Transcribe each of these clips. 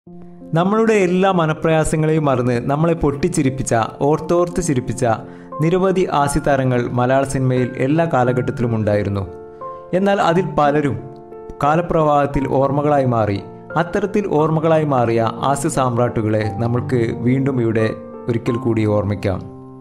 നമ്മളുടെ എല്ലാ മനപ്രയാസങ്ങളെയും മറന്ന് നമ്മളെ പൊട്ടിച്ചിരിപ്പിച്ച ഓർത്തോർത്ത് ചിരിപ്പിച്ച നിരവധി ആസിതാരങ്ങൾ മലയാള സിനിമയിൽ എല്ലാ കാലഘട്ടത്തിലും ഉണ്ടായിരുന്നു എന്നാൽ അതിൽ പലരും കാലപ്രവാഹത്തിൽ ഓർമ്മകളായി മാറി അത്തരത്തിൽ ഓർമ്മകളായി മാറിയ ആസ്യ സാമ്രാട്ടുകളെ നമ്മൾക്ക് വീണ്ടും ഇവിടെ ഒരിക്കൽ കൂടി ഓർമ്മിക്കാം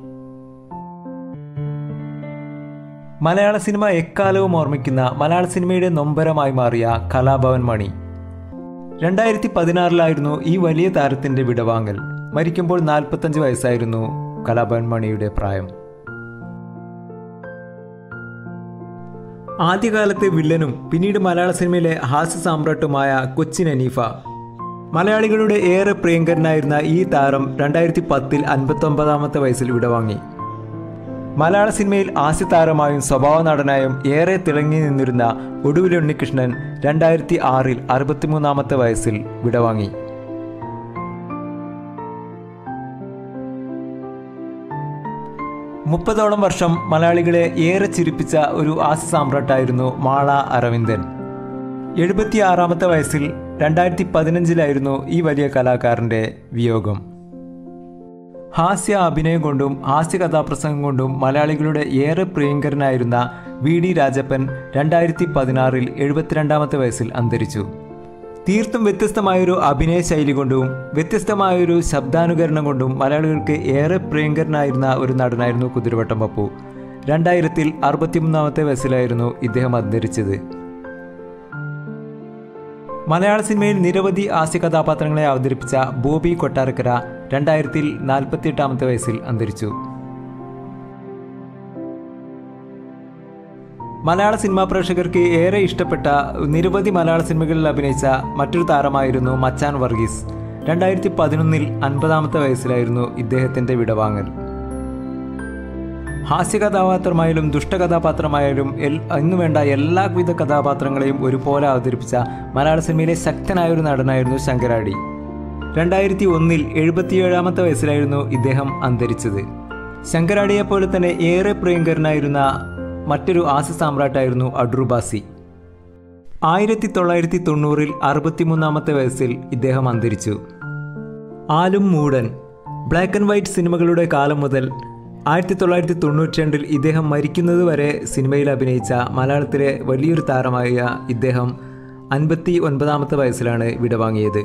മലയാള സിനിമ എക്കാലവും ഓർമ്മിക്കുന്ന മലയാള സിനിമയുടെ നൊമ്പരമായി മാറിയ കലാഭവൻ മണി രണ്ടായിരത്തി പതിനാറിലായിരുന്നു ഈ വലിയ താരത്തിന്റെ വിടവാങ്ങൽ മരിക്കുമ്പോൾ നാൽപ്പത്തഞ്ച് വയസ്സായിരുന്നു കലാഭവൻ മണിയുടെ പ്രായം ആദ്യകാലത്തെ വില്ലനും പിന്നീട് മലയാള സിനിമയിലെ ഹാസ്യ സാമ്രാട്ടുമായ കൊച്ചിൻ അനീഫ മലയാളികളുടെ ഏറെ പ്രിയങ്കരനായിരുന്ന ഈ താരം രണ്ടായിരത്തി പത്തിൽ അൻപത്തൊമ്പതാമത്തെ വയസ്സിൽ വിടവാങ്ങി മലയാള സിനിമയിൽ ആസ്യതാരമായും സ്വഭാവ നടനായും ഏറെ തിളങ്ങി നിന്നിരുന്ന ഒടുവിൽ ഉണ്ണികൃഷ്ണൻ രണ്ടായിരത്തി ആറിൽ അറുപത്തിമൂന്നാമത്തെ വയസ്സിൽ വിടവാങ്ങി മുപ്പതോളം വർഷം മലയാളികളെ ഏറെ ചിരിപ്പിച്ച ഒരു ആസ്യ സാമ്രാട്ടായിരുന്നു മാള അരവിന്ദൻ എഴുപത്തിയാറാമത്തെ വയസ്സിൽ രണ്ടായിരത്തി പതിനഞ്ചിലായിരുന്നു ഈ വലിയ കലാകാരൻ്റെ വിയോഗം ഹാസ്യ അഭിനയം കൊണ്ടും ഹാസ്യ കഥാപ്രസംഗം കൊണ്ടും മലയാളികളുടെ ഏറെ പ്രിയങ്കരനായിരുന്ന വി ഡി രാജപ്പൻ രണ്ടായിരത്തി പതിനാറിൽ എഴുപത്തിരണ്ടാമത്തെ വയസ്സിൽ അന്തരിച്ചു തീർത്തും വ്യത്യസ്തമായൊരു അഭിനയ ശൈലി കൊണ്ടും വ്യത്യസ്തമായൊരു ശബ്ദാനുകരണം കൊണ്ടും മലയാളികൾക്ക് ഏറെ പ്രിയങ്കരനായിരുന്ന ഒരു നടനായിരുന്നു കുതിരവട്ടം പപ്പു രണ്ടായിരത്തിൽ അറുപത്തിമൂന്നാമത്തെ വയസ്സിലായിരുന്നു ഇദ്ദേഹം അന്തരിച്ചത് മലയാള സിനിമയിൽ നിരവധി ഹാസ്യ കഥാപാത്രങ്ങളെ അവതരിപ്പിച്ച ബോബി കൊട്ടാരക്കര രണ്ടായിരത്തിൽ നാൽപ്പത്തിയെട്ടാമത്തെ വയസ്സിൽ അന്തരിച്ചു മലയാള സിനിമാ പ്രേക്ഷകർക്ക് ഏറെ ഇഷ്ടപ്പെട്ട നിരവധി മലയാള സിനിമകളിൽ അഭിനയിച്ച മറ്റൊരു താരമായിരുന്നു മച്ചാൻ വർഗീസ് രണ്ടായിരത്തി പതിനൊന്നിൽ അൻപതാമത്തെ വയസ്സിലായിരുന്നു ഇദ്ദേഹത്തിൻ്റെ വിടവാങ്ങൽ ഹാസ്യ കഥാപാത്രമായാലും ദുഷ്ടകഥാപാത്രമായാലും എൽ ഇന്നു വേണ്ട എല്ലാവിധ കഥാപാത്രങ്ങളെയും ഒരുപോലെ അവതരിപ്പിച്ച മലയാള സിനിമയിലെ ശക്തനായ ഒരു നടനായിരുന്നു ശങ്കരാടി രണ്ടായിരത്തി ഒന്നിൽ എഴുപത്തിയേഴാമത്തെ വയസ്സിലായിരുന്നു ഇദ്ദേഹം അന്തരിച്ചത് ശങ്കരാടിയെ പോലെ തന്നെ ഏറെ പ്രിയങ്കരനായിരുന്ന മറ്റൊരു ആസ്യ സാമ്രാട്ടായിരുന്നു അഡ്രുബാസി ആയിരത്തി തൊള്ളായിരത്തി തൊണ്ണൂറിൽ അറുപത്തിമൂന്നാമത്തെ വയസ്സിൽ ഇദ്ദേഹം അന്തരിച്ചു ആലും മൂടൻ ബ്ലാക്ക് ആൻഡ് വൈറ്റ് സിനിമകളുടെ കാലം മുതൽ ആയിരത്തി തൊള്ളായിരത്തി തൊണ്ണൂറ്റി രണ്ടിൽ ഇദ്ദേഹം മരിക്കുന്നത് വരെ സിനിമയിൽ അഭിനയിച്ച മലയാളത്തിലെ വലിയൊരു താരമായ ഇദ്ദേഹം അൻപത്തി ഒൻപതാമത്തെ വയസ്സിലാണ് വിടവാങ്ങിയത്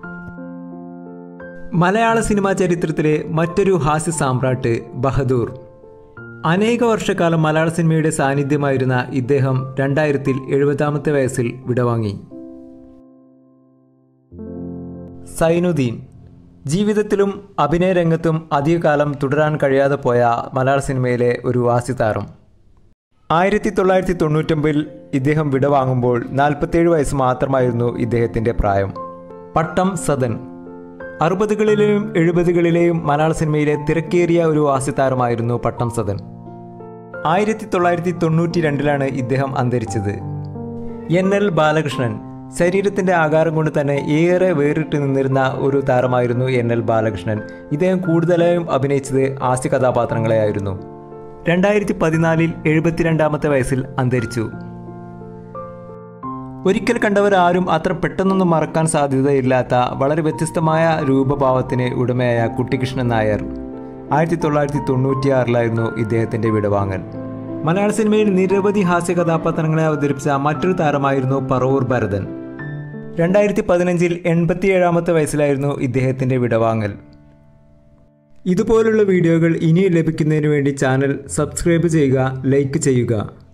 മലയാള സിനിമാ ചരിത്രത്തിലെ മറ്റൊരു ഹാസ്യ സാമ്രാട്ട് ബഹദൂർ അനേക വർഷക്കാലം മലയാള സിനിമയുടെ സാന്നിധ്യമായിരുന്ന ഇദ്ദേഹം രണ്ടായിരത്തിൽ എഴുപതാമത്തെ വയസ്സിൽ വിടവാങ്ങി സൈനുദ്ദീൻ ജീവിതത്തിലും അഭിനയ രംഗത്തും അധികകാലം തുടരാൻ കഴിയാതെ പോയ മലയാള സിനിമയിലെ ഒരു ഹാസ്യതാരം ആയിരത്തി തൊള്ളായിരത്തി തൊണ്ണൂറ്റൊമ്പതിൽ ഇദ്ദേഹം വിടവാങ്ങുമ്പോൾ നാൽപ്പത്തേഴ് വയസ്സ് മാത്രമായിരുന്നു ഇദ്ദേഹത്തിൻ്റെ പ്രായം പട്ടം സദൻ അറുപതുകളിലെയും എഴുപതുകളിലെയും മലയാള സിനിമയിലെ തിരക്കേറിയ ഒരു ഹാസ്യതാരമായിരുന്നു പട്ടം സദൻ ആയിരത്തി തൊള്ളായിരത്തി തൊണ്ണൂറ്റി രണ്ടിലാണ് ഇദ്ദേഹം അന്തരിച്ചത് എൻ എൽ ബാലകൃഷ്ണൻ ശരീരത്തിൻ്റെ ആകാരം കൊണ്ട് തന്നെ ഏറെ വേറിട്ട് നിന്നിരുന്ന ഒരു താരമായിരുന്നു എൻ എൽ ബാലകൃഷ്ണൻ ഇദ്ദേഹം കൂടുതലായും അഭിനയിച്ചത് ഹാസ്യ കഥാപാത്രങ്ങളെയായിരുന്നു രണ്ടായിരത്തി പതിനാലിൽ എഴുപത്തിരണ്ടാമത്തെ വയസ്സിൽ അന്തരിച്ചു ഒരിക്കൽ കണ്ടവർ ആരും അത്ര പെട്ടെന്നൊന്നും മറക്കാൻ സാധ്യതയില്ലാത്ത വളരെ വ്യത്യസ്തമായ രൂപഭാവത്തിന് ഉടമയായ കുട്ടികൃഷ്ണൻ നായർ ആയിരത്തി തൊള്ളായിരത്തി തൊണ്ണൂറ്റിയാറിലായിരുന്നു ഇദ്ദേഹത്തിൻ്റെ വിടവാങ്ങൽ മലയാള സിനിമയിൽ നിരവധി ഹാസ്യ കഥാപാത്രങ്ങളെ അവതരിപ്പിച്ച മറ്റൊരു താരമായിരുന്നു പറവൂർ ഭരതൻ രണ്ടായിരത്തി പതിനഞ്ചിൽ എൺപത്തിയേഴാമത്തെ വയസ്സിലായിരുന്നു ഇദ്ദേഹത്തിൻ്റെ വിടവാങ്ങൽ ഇതുപോലുള്ള വീഡിയോകൾ ഇനിയും ലഭിക്കുന്നതിന് വേണ്ടി ചാനൽ സബ്സ്ക്രൈബ് ചെയ്യുക ലൈക്ക് ചെയ്യുക